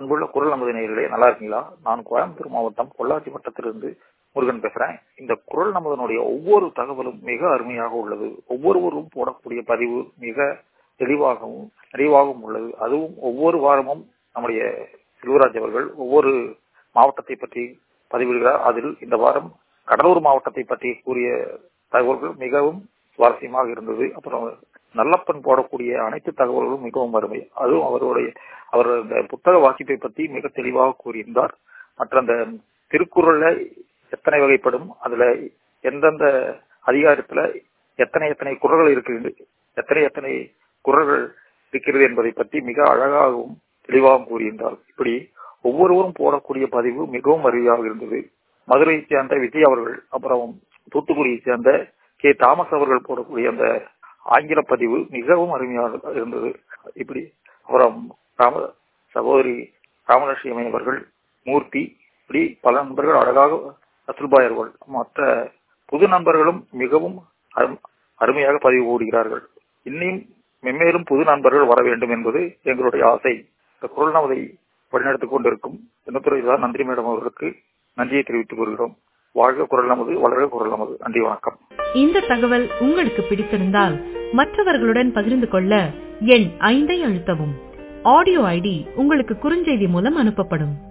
அன்புள்ள குரல் நமது நேயர்களே நல்லா இருக்கீங்களா நான் கோயம்புத்தூர் மாவட்டம் பொள்ளாச்சி வட்டத்திலிருந்து முருகன் பேசுறேன் இந்த குரல் நமதனுடைய ஒவ்வொரு தகவலும் மிக அருமையாக உள்ளது ஒவ்வொருவரும் போடக்கூடிய பதிவு மிக தெளிவாகவும் நிறைவாகவும் உள்ளது அதுவும் ஒவ்வொரு வாரமும் நம்முடைய செல்வராஜ் அவர்கள் ஒவ்வொரு மாவட்டத்தை பற்றி பதிவிடுகிறார் அதில் இந்த வாரம் கடலூர் மாவட்டத்தை பற்றி கூறிய தகவல்கள் மிகவும் சுவாரஸ்யமாக இருந்தது அப்புறம் நல்லப்பன் போடக்கூடிய அனைத்து தகவல்களும் மிகவும் அருமை அதுவும் அவருடைய அவர் அந்த புத்தக வாசிப்பை பற்றி மிக தெளிவாக கூறியிருந்தார் மற்ற அந்த திருக்குறள்ல எத்தனை வகைப்படும் அதுல எந்தெந்த அதிகாரத்துல எத்தனை எத்தனை குரல்கள் இருக்கு எத்தனை எத்தனை குரல்கள் இருக்கிறது என்பதை பற்றி மிக அழகாகவும் தெளிவாகவும் கூறியிருந்தார் இப்படி ஒவ்வொருவரும் போடக்கூடிய பதிவு மிகவும் அருமையாக இருந்தது மதுரையை சேர்ந்த விஜய் அவர்கள் அப்புறம் தூத்துக்குடியை சேர்ந்த கே தாமஸ் அவர்கள் போடக்கூடிய அந்த ஆங்கில பதிவு மிகவும் அருமையாக இருந்தது இப்படி அப்புறம் ராம சகோதரி ராமலட்சுமி அவர்கள் மூர்த்தி இப்படி பல நண்பர்கள் அழகாக அசுல்பாய் அவர்கள் மற்ற புது நண்பர்களும் மிகவும் அருமையாக பதிவு போடுகிறார்கள் இன்னும் மென்மேலும் புது நண்பர்கள் வர வேண்டும் என்பது எங்களுடைய ஆசை இந்த குரல் நமதை வழிநடத்திக் கொண்டிருக்கும் தினத்துறை சார் நன்றி மேடம் அவர்களுக்கு நன்றியை தெரிவித்துக் கொள்கிறோம் வாழ்க குரல் நமது வளர்க குரல் நமது நன்றி வணக்கம் இந்த தகவல் உங்களுக்கு பிடித்திருந்தால் மற்றவர்களுடன் பகிர்ந்து கொள்ள எண் ஐந்தை அழுத்தவும் ஆடியோ ஐடி உங்களுக்கு குறுஞ்செய்தி மூலம் அனுப்பப்படும்